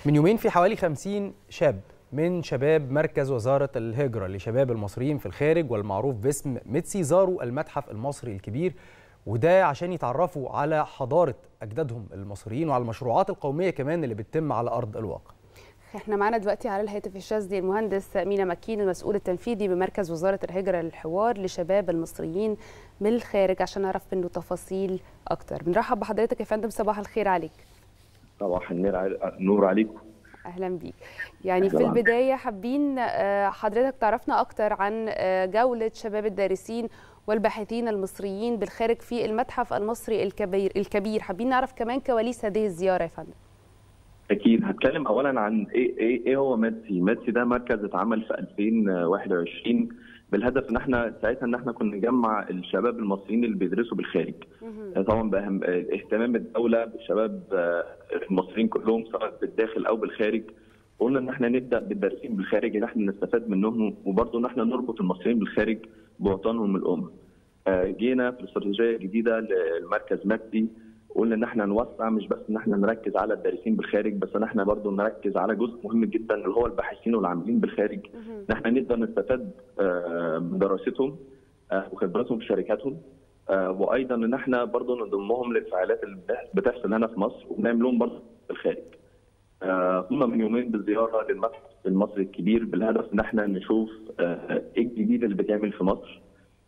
من يومين في حوالي 50 شاب من شباب مركز وزارة الهجرة لشباب المصريين في الخارج والمعروف باسم ميتسي زاروا المتحف المصري الكبير وده عشان يتعرفوا على حضارة أجدادهم المصريين وعلى المشروعات القومية كمان اللي بتتم على أرض الواقع احنا معانا دلوقتي على الهاتف الشاذلي المهندس مينا مكين المسؤول التنفيذي بمركز وزاره الهجره للحوار لشباب المصريين من الخارج عشان نعرف منه تفاصيل اكتر بنرحب بحضرتك يا فندم صباح الخير عليك صباح النور عليكم اهلا بيك يعني في البدايه حابين حضرتك تعرفنا اكتر عن جوله شباب الدارسين والباحثين المصريين بالخارج في المتحف المصري الكبير الكبير حابين نعرف كمان كواليس هذه الزياره يا فندم اكيد هتكلم اولا عن ايه ايه, إيه هو ماتسي ماتسي ده مركز اتعمل في 2021 بالهدف ان احنا ساعتها ان احنا كنا نجمع الشباب المصريين اللي بيدرسوا بالخارج طبعا باهم اهتمام الدوله بالشباب المصريين كلهم سواء بالداخل او بالخارج قلنا ان احنا نبدا بالدارسين بالخارج ان احنا نستفاد منهم وبرضه ان احنا نربط المصريين بالخارج بوطنهم الام جينا في الاستراتيجيه الجديده للمركز ماتسي قلنا ان احنا نوسع مش بس ان احنا نركز على الدارسين بالخارج بس ان احنا برضه نركز على جزء مهم جدا اللي هو الباحثين والعاملين بالخارج ان احنا نقدر نستفاد من دراستهم وخبراتهم في شركاتهم وايضا ان احنا برضه نضمهم للفعاليات اللي بتحصل هنا في مصر ونعمل لهم برضه بالخارج. قمنا من يومين بزياره للمتحف المصري الكبير بالهدف ان احنا نشوف ايه الجديد اللي بيتعمل في مصر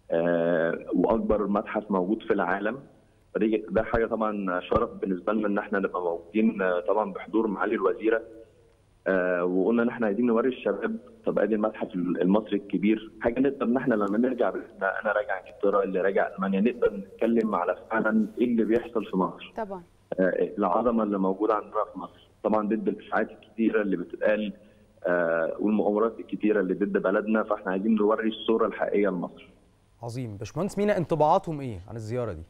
واكبر متحف موجود في العالم فدي ده حاجه طبعا شرف بالنسبه لنا ان احنا نبقى موجودين طبعا بحضور معالي الوزيره آه وقلنا ان احنا عايزين نوري الشباب طب ادي المتحف المصري الكبير حاجه نقدر ان احنا لما نرجع انا راجع انجلترا اللي راجع المانيا نقدر نتكلم على فعلا ايه اللي بيحصل في مصر طبعا آه العظمه اللي موجوده عندنا في مصر طبعا ضد الاشاعات الكثيره اللي بتتقال آه والمؤامرات الكثيره اللي ضد بلدنا فاحنا عايزين نوري الصوره الحقيقيه لمصر عظيم باشمهندس مينا انطباعاتهم ايه عن الزياره دي؟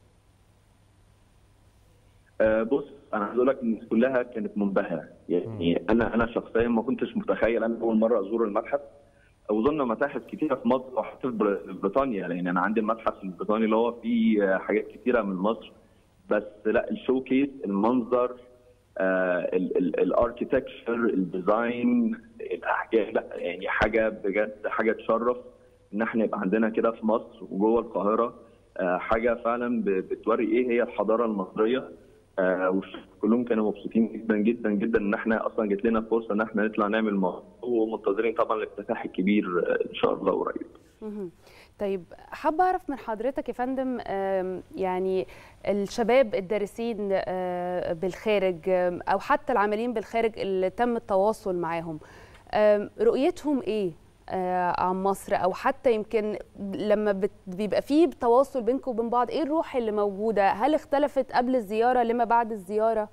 بص انا عايز اقول لك ان كلها كانت منبهره يعني م. انا انا شخصيا ما كنتش متخيل انا اول مره ازور المتحف وزرنا متاحف كتيره في مصر وحتى في بريطانيا لان انا عندي المتحف البريطاني اللي هو فيه حاجات كتيره من مصر بس لا الشوكيس المنظر آه الاركتكتشر الديزاين الاحجام لا يعني حاجه بجد حاجه تشرف ان احنا يبقى عندنا كده في مصر وجوه القاهره آه حاجه فعلا بتوري ايه هي الحضاره المصريه آه كلهم كانوا مبسوطين جدا جدا جدا ان احنا اصلا جت لنا فرصه ان احنا نطلع نعمل موضوع ومنتظرين طبعا الافتتاح الكبير ان شاء الله قريب. طيب حابه اعرف من حضرتك يا فندم يعني الشباب الدارسين بالخارج او حتى العاملين بالخارج اللي تم التواصل معاهم رؤيتهم ايه عن مصر او حتى يمكن لما بيبقى فيه تواصل بينكم وبين بعض ايه الروح اللي موجوده هل اختلفت قبل الزياره لما بعد الزياره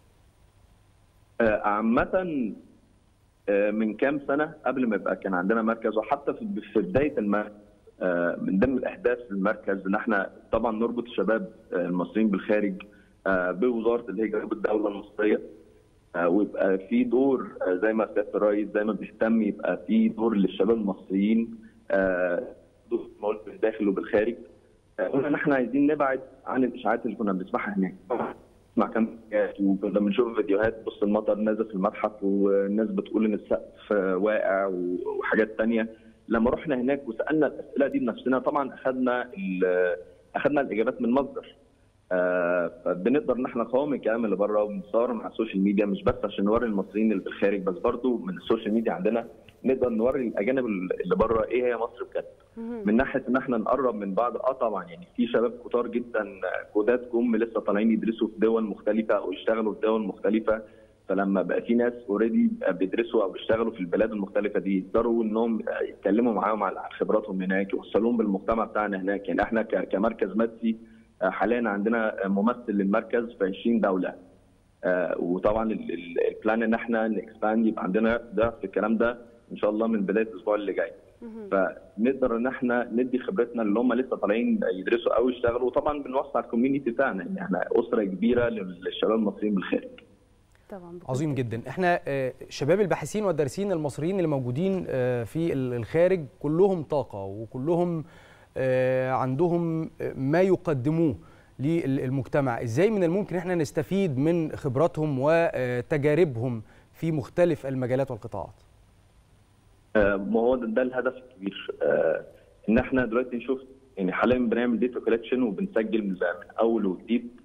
عامه من كام سنه قبل ما يبقى كان عندنا مركز وحتى في بدايه المركز من ضمن الاهداف المركز ان احنا طبعا نربط الشباب المصريين بالخارج بوزاره الهجره بالدوله المصريه ويبقى في دور زي ما سياده الرئيس زي ما بيهتم يبقى في دور للشباب المصريين دور بالداخل وبالخارج قلنا ان احنا عايزين نبعد عن الاشاعات اللي كنا بنسمعها هناك نسمع كام وكنا بنشوف فيديوهات بص المطر نازل في المتحف والناس بتقول ان السقف واقع وحاجات ثانيه لما رحنا هناك وسالنا الاسئله دي بنفسنا طبعا اخذنا اخذنا الاجابات من مصدر آه فبنقدر ان احنا نقاوم الكلام اللي بره ونصور مع السوشيال ميديا مش بس عشان نوري المصريين اللي بالخارج بس برضو من السوشيال ميديا عندنا نقدر نوري الاجانب اللي بره ايه هي مصر بجد من ناحيه ان احنا نقرب من بعض اه طبعا يعني في شباب كتار جدا جداد جم لسه طالعين يدرسوا في دول مختلفه او يشتغلوا في دول مختلفه فلما بقى في ناس اوريدي بيدرسوا او بيشتغلوا في البلاد المختلفه دي يقدروا انهم يتكلموا معاهم على خبراتهم هناك يوصلوهم بالمجتمع بتاعنا هناك يعني احنا كمركز مدسي حاليا عندنا ممثل للمركز في 20 دوله وطبعا البلان ان احنا نكسباند يبقى عندنا ده في الكلام ده ان شاء الله من بدايه الاسبوع اللي جاي فنقدر ان احنا ندي خبرتنا اللي هم لسه طالعين يدرسوا او يشتغلوا وطبعا بنوسع الكوميونتي بتاعنا يعني احنا اسره كبيره للشباب المصريين بالخارج طبعا عظيم جدا احنا شباب الباحثين والدارسين المصريين اللي موجودين في الخارج كلهم طاقه وكلهم عندهم ما يقدموه للمجتمع ازاي من الممكن احنا نستفيد من خبراتهم وتجاربهم في مختلف المجالات والقطاعات ما هو ده, ده الهدف الكبير ان احنا دلوقتي نشوف يعني حاليا بنعمل ديتا كولكشن وبنسجل من اول وجديد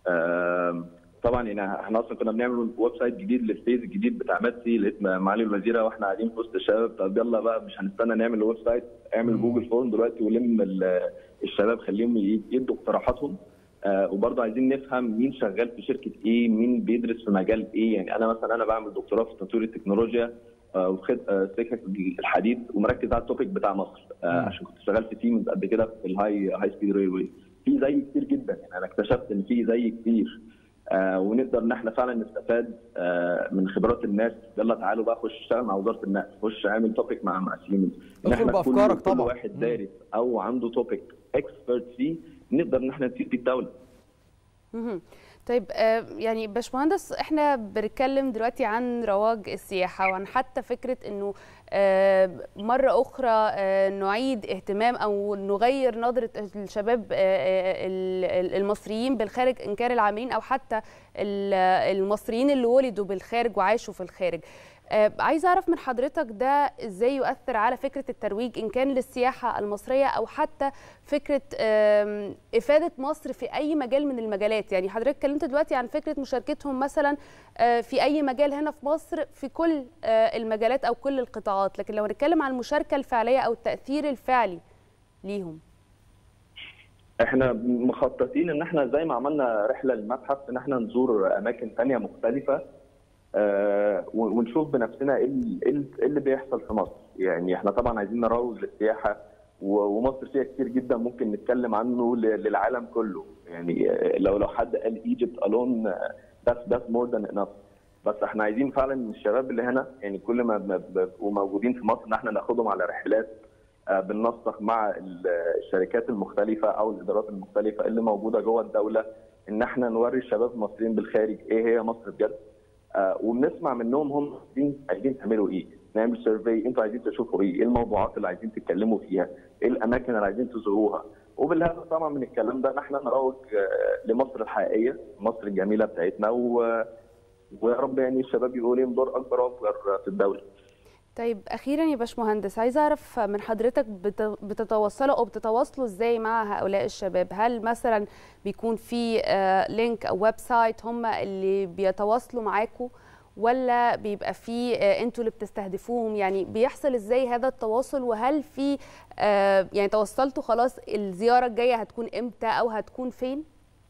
طبعا يعني احنا اصلا كنا بنعمل ويب سايت جديد للفيز الجديد بتاع ماتسي لقيت معالي الوزيره واحنا قاعدين في وسط الشباب طب يلا بقى مش هنستنى نعمل ويب سايت اعمل جوجل فورم دلوقتي ولم الشباب خليهم يدوا اقتراحاتهم آه وبرضه عايزين نفهم مين شغال في شركه ايه مين بيدرس في مجال ايه يعني انا مثلا انا بعمل دكتوراه في تطوير التكنولوجيا آه وخد آه سكك الحديد ومركز على التوبيك بتاع مصر آه عشان كنت شغال في تيمز قبل كده في الهاي هاي سبيد ريلوي في زي كتير جدا يعني انا اكتشفت ان في زي كتير آه ونقدر ان احنا فعلا نستفاد آه من خبرات الناس يلا تعالوا بقى خش اشتغل مع وزاره النقل خش اعمل توبيك مع مع سيمنز ان احنا بافكارك كل, طبعا كل واحد دارس او عنده توبيك اكسبرت فيه نقدر ان احنا نفيد بيه الدوله طيب يعني باشمهندس احنا بنتكلم دلوقتي عن رواج السياحه وعن حتى فكره انه مره اخرى نعيد اهتمام او نغير نظره الشباب المصريين بالخارج ان كان العاملين او حتى المصريين اللي ولدوا بالخارج وعاشوا في الخارج عايزه اعرف من حضرتك ده ازاي يؤثر على فكره الترويج ان كان للسياحه المصريه او حتى فكره افاده مصر في اي مجال من المجالات يعني حضرتك اتكلمت دلوقتي عن فكره مشاركتهم مثلا في اي مجال هنا في مصر في كل المجالات او كل القطاعات لكن لو نتكلم عن المشاركه الفعليه او التاثير الفعلي ليهم احنا مخططين ان احنا زي ما عملنا رحله للمتحف ان احنا نزور اماكن ثانيه مختلفه آه ونشوف بنفسنا ايه اللي بيحصل في مصر يعني احنا طبعا عايزين نروج للسياحه ومصر فيها كتير جدا ممكن نتكلم عنه للعالم كله يعني لو لو حد قال ايجيبت الون that's that's more than enough بس احنا عايزين فعلا الشباب اللي هنا يعني كل ما بيبقوا موجودين في مصر ان احنا ناخدهم على رحلات آه بننسق مع الشركات المختلفه او الادارات المختلفه اللي موجوده جوه الدوله ان احنا نوري الشباب المصريين بالخارج ايه هي مصر بجد آه وبنسمع منهم هم عايزين عايزين تعملوا ايه؟ نعمل سيرفي انتوا عايزين تشوفوا ايه؟ ايه الموضوعات اللي عايزين تتكلموا فيها؟ ايه الاماكن اللي عايزين تزوروها؟ وبالهدف طبعا من الكلام ده ان احنا نروج آه لمصر الحقيقيه، مصر الجميله بتاعتنا و... ويا رب يعني الشباب يبقوا لهم دور اكبر واكبر في الدوله. طيب اخيرا يا باشمهندس عايزه اعرف من حضرتك بتتواصلوا او بتتواصلوا ازاي مع هؤلاء الشباب هل مثلا بيكون في لينك او ويب سايت هم اللي بيتواصلوا معاكم ولا بيبقى في انتوا اللي بتستهدفوهم يعني بيحصل ازاي هذا التواصل وهل في يعني توصلتوا خلاص الزياره الجايه هتكون امتى او هتكون فين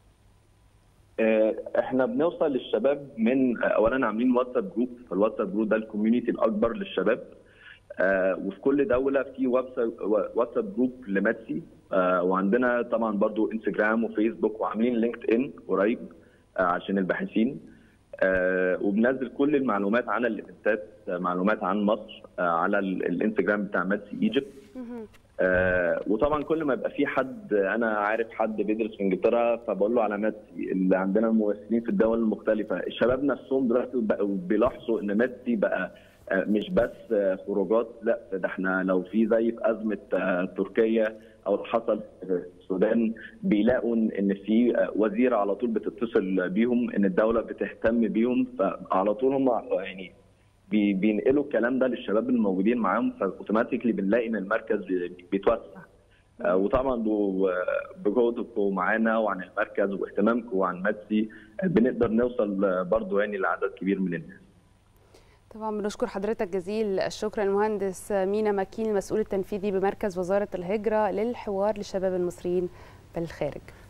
احنا بنوصل للشباب من اولا عاملين واتساب جروب فالواتساب جروب ده الكوميونتي الاكبر للشباب آه وفي كل دوله في واتساب جروب لماتسي آه وعندنا طبعا برضو انستجرام وفيسبوك وعاملين لينكد ان قريب آه عشان الباحثين وبنزل كل المعلومات عن الايفنتات معلومات عن مصر على الانستجرام بتاع ماتسي ايجيبت آه وطبعا كل ما يبقى في حد انا عارف حد بيدرس في انجلترا فبقول له على ماتسي اللي عندنا ممثلين في الدول المختلفه الشباب نفسهم دلوقتي بقوا بيلاحظوا ان ماتسي بقى آه مش بس آه خروجات لا ده احنا لو في زي في ازمه تركيا او حصل في السودان بيلاقوا ان في وزيره على طول بتتصل بيهم ان الدوله بتهتم بيهم فعلى طول هم يعني بينقلوا الكلام ده للشباب اللي موجودين معاهم فاوتوماتيكلي بنلاقي ان المركز بيتوسع وطبعا بجهودكم معانا وعن المركز واهتمامكم عن ماتسي بنقدر نوصل برضو يعني لعدد كبير من الناس طبعا بنشكر حضرتك جزيل الشكر المهندس مينا مكين المسؤول التنفيذي بمركز وزاره الهجره للحوار للشباب المصريين بالخارج